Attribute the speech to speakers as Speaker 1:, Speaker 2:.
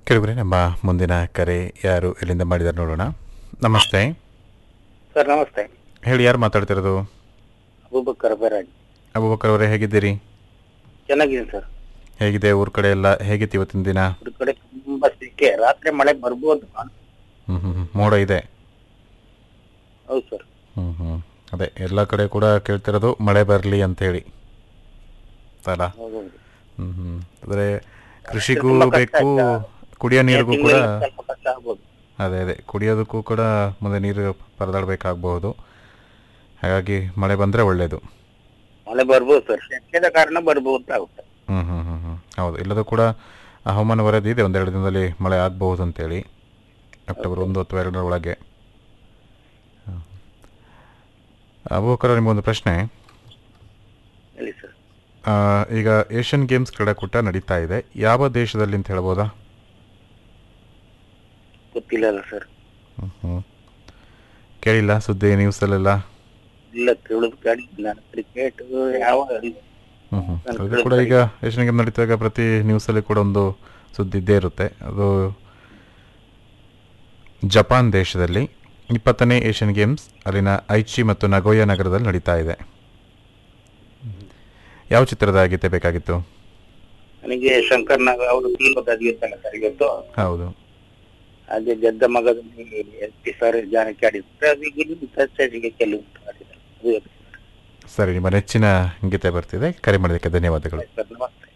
Speaker 1: ಕೇಳಿದ್ರೆ ನಮ್ಮ ಮುಂದಿನ ಕರೆ ಯಾರು ಎಲ್ಲಿಂದ ಮಾಡಿದಾರೆ ನೋಡೋಣ ನಮಸ್ತೆ
Speaker 2: ಸರ್ ನಮಸ್ತೆ
Speaker 1: ಹೇಳಿ ಯಾರು ಮಾತಾಡ್ತಿರೋದು
Speaker 2: ಅಬೂಬಕ್ಕರ್ ಬೇರಾಜ್
Speaker 1: ಅಬೂಬಕರ್ ಅವರೇ ಹೇಗಿದ್ದೀರಿ
Speaker 2: ಚೆನ್ನಾಗಿದ್ದೀನಿ ಸರ್
Speaker 1: ಹೇಗಿದೆ ಊರ ಕಡೆ ಎಲ್ಲ ಹೇಗಿತ್ತು ಇವತ್ತಿನ ದಿನ
Speaker 2: ಇದ್ರ ಕಡೆ ತುಂಬಾ ಸಿಕ್ಕೆ ರಾತ್ರಿ ಮಳೆ ಬರ್ಬೋದು
Speaker 1: ಹ್ಞೂ ಹ್ಞೂ ಮೋಡ ಇದೆ
Speaker 2: ಹೌದು ಸರ್
Speaker 1: ಹ್ಞೂ ಹ್ಞೂ ಅದೇ ಎಲ್ಲ ಕಡೆ ಕೂಡ ಕೇಳ್ತಿರೋದು ಮಳೆ ಬರಲಿ ಅಂತೇಳಿ ಅಲ್ಲ
Speaker 2: ಹೌದು
Speaker 1: ಹ್ಞೂ ಹ್ಞೂ ಅಂದರೆ ಕೃಷಿಗೂ
Speaker 2: ತುಂಬಾ ಕಷ್ಟ
Speaker 1: ಬೇಕು
Speaker 2: ಆಯ್ತಾ?
Speaker 1: ಕುಡಿಯೋ ನೀರಿಗೂ ಕೂಡ
Speaker 2: ತಿಂಗ್ಳಲ್ಲಿ ಸ್ವಲ್ಪ ಕಷ್ಟ ಆಗ್ಬೋದು
Speaker 1: ಅದೇ ಅದೇ ಕುಡಿಯೋದಕ್ಕೂ ಕೂಡ ಮುಂದೆ ನೀರು ಪರದಾಡಬೇಕಾಗಬಹುದು ಹಾಗಾಗಿ ಮಳೆ ಬಂದರೆ ಒಳ್ಳೆಯದು
Speaker 2: ಮಳೆ ಬರ್ಬೋದು ಸರ್ ಶೆಕೆದ ಕಾರಣ ಬರ್ಬೋದು ಅಂತ ಆಗುತ್ತೆ
Speaker 1: ಹ್ಞೂ ಹ್ಞೂ ಹ್ಞೂ ಹ್ಞೂ ಹೌದು ಇಲ್ಲದೂ ಕೂಡ ಆ ಹವಾಮಾನ ವರದಿ ಇದೆ ಒಂದೆರಡು ದಿನದಲ್ಲಿ ಮಳೆ ಆಗಬಹುದು ಅಂತೇಳಿ ಅಕ್ಟೋಬರ್ ಒಂದು ಅಥವಾ ಎರಡರ ಒಳಗೆ ಅಬೂಕರ ನಿಮಗೊಂದು ಪ್ರಶ್ನೆ
Speaker 2: ಹೇಳಿ ಸರ್
Speaker 1: ಆ, ಈಗ ಏಷ್ಯನ್ ಗೇಮ್ಸ್ ಕ್ರೀಡಾಕೂಟ ನಡೀತಾ ಇದೆ ಯಾವ ದೇಶದಲ್ಲಿ ಅಂತ ಹೇಳ್ಬೋದಾ
Speaker 2: ಗೊತ್ತಿಲ್ಲ ಅಲ್ಲ ಸರ್
Speaker 1: ಹ್ಞೂ ಹ್ಞೂ ಕೇಳಿಲ್ಲ ಸುದ್ದಿ ನ್ಯೂಸಲ್ಲೆಲ್ಲ
Speaker 2: ಇಲ್ಲ ತಿಳಿದು ಗಾಡಿ ನಾನು ಕ್ರಿಕೆಟ್ ಯಾವ
Speaker 1: ಹ್ಞೂ ಹ್ಞೂ ಅದು ಕೂಡ ಈಗ ಏಷ್ಯನ್ ಗೇಮ್ ನಡೀತಾಗ ಪ್ರತಿ ನ್ಯೂಸಲ್ಲಿ ಕೂಡ ಒಂದು ಸುದ್ದಿ ಇದ್ದೇ ಇರುತ್ತೆ ಅದು ಜಪಾನ್ ದೇಶದಲ್ಲಿ ಇಪ್ಪತ್ತನೇ ಏಷ್ಯನ್ ಗೇಮ್ಸ್ ಅಲ್ಲಿನ ಐಚಿ ಮತ್ತು ನಗೋಯ ನಗರದಲ್ಲಿ ನಡೀತಾ ಇದೆ ಯಾವ ಚಿತ್ರದ ಗೀತೆ ಬೇಕಾಗಿತ್ತು
Speaker 2: ನನಗೆ ಶಂಕರ್ ನಾಗ್ ಅವರು ತೀರ್ವದಾಗಿತ್ತಲ್ಲ ಸರ್ ಇವತ್ತು
Speaker 1: ಹೌದು
Speaker 2: ಹಾಗೆ ಗೆದ್ದ ಮಗದಲ್ಲಿ ಎಸ್ ಪಿ ಸರ್ ಜಾನಕಿ ಆಡಿದ್ರೆ ಅದು ಈಗ ಸ್ಟೇಜಿಗೆ ಕೆಲವು ಆಡಿದ್ದಾರೆ ಅದು
Speaker 1: ಸರಿ ನಿಮ್ಮ ನೆಚ್ಚಿನ ಗೀತೆ ಬರ್ತಿದೆ ಕರೆ ಮಾಡೋದಕ್ಕೆ ಧನ್ಯವಾದಗಳು
Speaker 2: ಸರ್ ನಮಸ್ತೆ